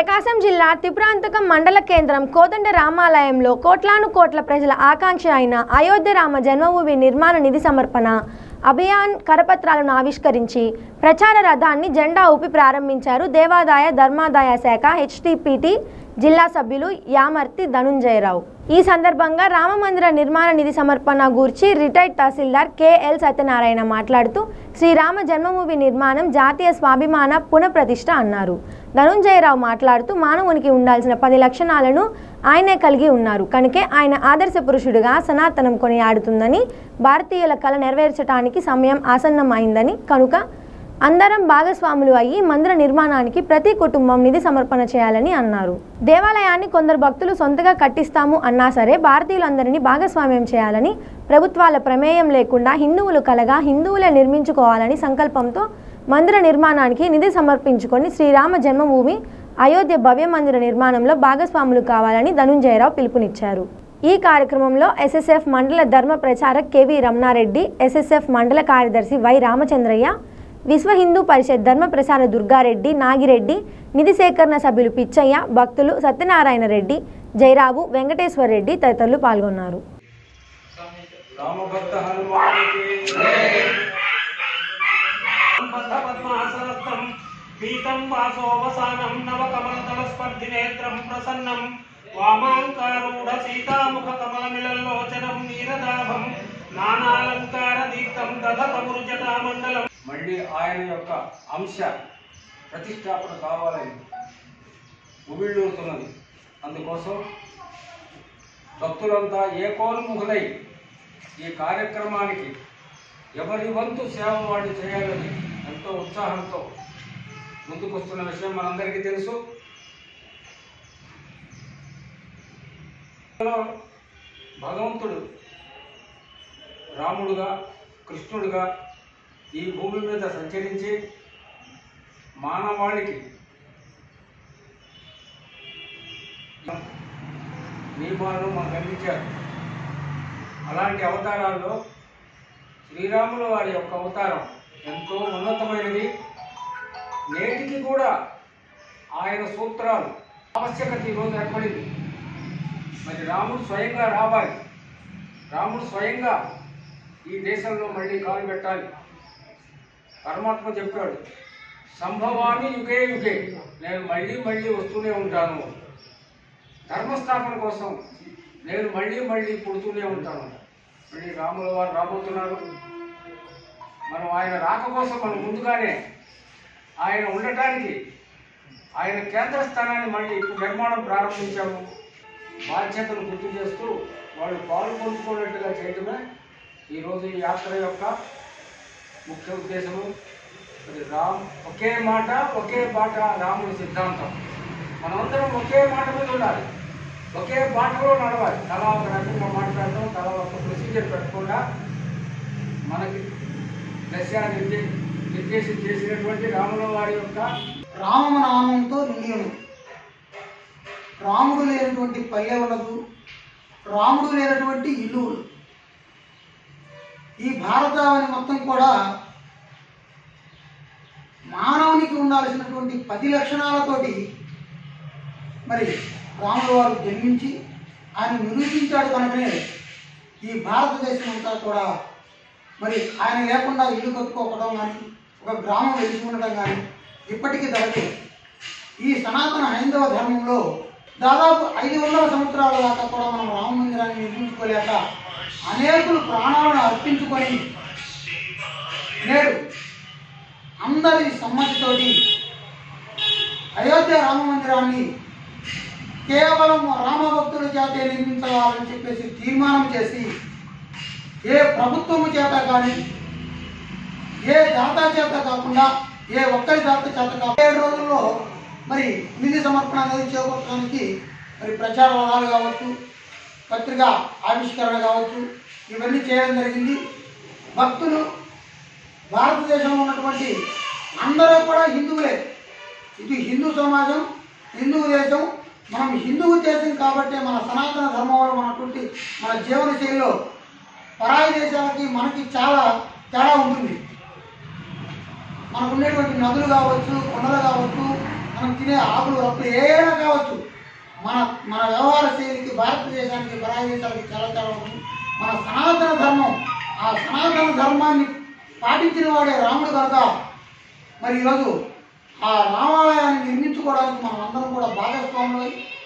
ప్రకాశం జిల్లా త్రిపురాంతకం మండల కేంద్రం కోదండ రామాలయంలో కోట్లాను కోట్ల ప్రజల ఆకాంక్ష అయిన అయోధ్య రామ జన్మభూమి నిర్మాణ నిధి సమర్పణ అభియాన్ కరపత్రాలను ఆవిష్కరించి ప్రచార రథాన్ని జెండా ఊపి ప్రారంభించారు దేవాదాయ ధర్మాదాయ శాఖ హెచ్టిపిటి జిల్లా సభ్యులు యామర్తి ధనుంజయరావు ఈ సందర్భంగా రామమందిర నిర్మాణ నిధి సమర్పణ గూర్చి రిటైర్డ్ తహసీల్దార్ కెఎల్ సత్యనారాయణ మాట్లాడుతూ శ్రీరామ జన్మభూమి నిర్మాణం జాతీయ స్వాభిమాన పునఃప్రతిష్ఠ అన్నారు ధనుంజయరావు మాట్లాడుతూ మానవునికి ఉండాల్సిన పది లక్షణాలను ఆయనే కలిగి ఉన్నారు కనుకే ఆయన ఆదర్శ పురుషుడిగా సనాతనం కొనియాడుతుందని భారతీయుల కళ నెరవేర్చడానికి సమయం ఆసన్నమైందని కనుక అందరం భాగస్వాములు అయ్యి మందిర నిర్మాణానికి ప్రతి కుటుంబం నిధి సమర్పణ చేయాలని అన్నారు దేవాలయాన్ని కొందరు భక్తులు సొంతగా కట్టిస్తాము అన్నా సరే భారతీయులందరినీ భాగస్వామ్యం చేయాలని ప్రభుత్వాల ప్రమేయం లేకుండా హిందువులు కలగా హిందువులే నిర్మించుకోవాలని సంకల్పంతో మందిర నిర్మాణానికి నిధి సమర్పించుకొని శ్రీరామ జన్మభూమి అయోధ్య భవ్య మందిర నిర్మాణంలో భాగస్వాములు కావాలని ధనుంజయరావు పిలుపునిచ్చారు ఈ కార్యక్రమంలో ఎస్ఎస్ఎఫ్ మండల ధర్మ ప్రచారక్ కెవి రమణారెడ్డి ఎస్ఎస్ఎఫ్ మండల కార్యదర్శి వై రామచంద్రయ్య విశ్వ హిందూ పరిషత్ ధర్మ ప్రసార దుర్గారెడ్డి నాగిరెడ్డి నిధి సేకరణ సభ్యులు పిచ్చయ్య భక్తులు సత్యనారాయణ రెడ్డి జయరాబు వెంకటేశ్వర రెడ్డి తదితరులు పాల్గొన్నారు రామభక్త హనుమానికి బద్ధ పద్మాసనస్థం పీతం వాసోవసానం నవకమలతల స్పర్ధి నేత్రం ప్రసన్నం వామాంకారూఢ సీతాముఖ కమలమిలల్లోచనం నీరదాభం నానాలంకార దీప్తం దధతమురు జటామండలం మళ్ళీ ఆయన యొక్క అంశ ప్రతిష్టాపన కావాలని ఉబిళ్ళూరుతున్నది అందుకోసం భక్తులంతా ఏకోన్ముఖులై ఈ కార్యక్రమానికి ఎవరి వంతు సేవ వాళ్ళు చేయాలని ఎంతో ఉత్సాహంతో ముందుకొస్తున్న విషయం మనందరికీ తెలుసు భగవంతుడు రాముడుగా కృష్ణుడుగా ఈ భూమి మీద సంచరించి మానవాళికి నియమాలను మనకు అందించారు అలాంటి అవతారాల్లో శ్రీరాముల వారి యొక్క అవతారం ఎంతో ఉన్నతమైనది నేటికి కూడా ఆయన సూత్రాలు ఆవశ్యకత ఈరోజు ఏర్పడింది మరి రాముడు స్వయంగా రావాలి రాముడు స్వయంగా ఈ దేశంలో మళ్ళీ కాలు పెట్టాలి పరమాత్మ చెప్పాడు సంభవామి యుగే యుగే నేను మళ్ళీ మళ్ళీ వస్తూనే ఉంటాను ధర్మస్థాపన కోసం నేను మళ్ళీ మళ్ళీ పుడుతూనే ఉంటాను మళ్ళీ రాముల వారు రాబోతున్నారు మనం ఆయన రాక కోసం మనం ముందుగానే ఆయన ఉండటానికి ఆయన కేంద్ర స్థానాన్ని మళ్ళీ ఇప్పుడు నిర్మాణం ప్రారంభించాము బాధ్యతను గుర్తు చేస్తూ వాళ్ళు పాలు పంచుకున్నట్టుగా చేయటమే ఈరోజు ఈ యాత్ర యొక్క ముఖ్య ఉద్దేశము మరి రామ్ ఒకే మాట ఒకే బాట రాముడి సిద్ధాంతం మనమందరం ఒకే మాట మీద ఉండాలి ఒకే బాటలో నడవాలి తలా ఒక రకంగా మాట్లాడటం తలా ఒక ప్రొసీజర్ పెట్టకుండా మనకి దశ నిర్దే నిర్దేశం చేసినటువంటి రాముల వారి యొక్క రామనామంతో నిండి ఉంది రాముడు లేనటువంటి పల్లె ఉండదు రాముడు లేనటువంటి ఇల్లు ఉండదు. ఈ భారతావని మొత్తం కూడా మానవునికి ఉండాల్సినటువంటి పది లక్షణాలతోటి మరి రాముడు వారు జన్మించి ఆయన నిరూపించాడు కనుకనే ఈ భారతదేశం అంతా కూడా మరి ఆయన లేకుండా ఇల్లు కట్టుకోవడం కానీ ఒక గ్రామం వెలిసి ఉండడం కానీ ఇప్పటికీ జరగదు ఈ సనాతన హైందవ ధర్మంలో దాదాపు ఐదు వందల సంవత్సరాల దాకా కూడా మనం రామ మందిరాన్ని నిర్మించుకోలేక అనేకులు ప్రాణాలను అర్పించుకొని నేడు అందరి సమ్మతితోటి అయోధ్య రామ మందిరాన్ని కేవలం రామభక్తుల చేతే నిర్మించాలని చెప్పేసి తీర్మానం చేసి ఏ ప్రభుత్వము చేత కానీ ఏ దాతా చేత కాకుండా ఏ ఒక్కరి దాత చేత కాకుండా ఏడు రోజుల్లో మరి నిధి సమర్పణ అనేది చేపట్టడానికి మరి ప్రచార వదాలు కావచ్చు పత్రిక ఆవిష్కరణ కావచ్చు ఇవన్నీ చేయడం జరిగింది భక్తులు భారతదేశంలో ఉన్నటువంటి అందరూ కూడా హిందువులే ఇది హిందూ సమాజం హిందూ దేశం మనం హిందువు దేశం కాబట్టి మన సనాతన ధర్మంలో మనటువంటి మన జీవన శైలిలో పరాయి దేశాలకి మనకి చాలా తేడా ఉంటుంది మనకు ఉండేటువంటి నదులు కావచ్చు కొండలు కావచ్చు మనం తినే ఆకులు రప్పులు ఏమైనా కావచ్చు మన మన వ్యవహార శైలికి భారతదేశానికి పరాయి దేశాలకి చాలా చాలా ఉంది మన సనాతన ధర్మం ఆ సనాతన ధర్మాన్ని పాటించిన వాడే రాముడు కనుక మరి ఈరోజు ఆ రామాలయాన్ని నిర్మించుకోవడానికి మనం అందరం కూడా భాగస్వాములు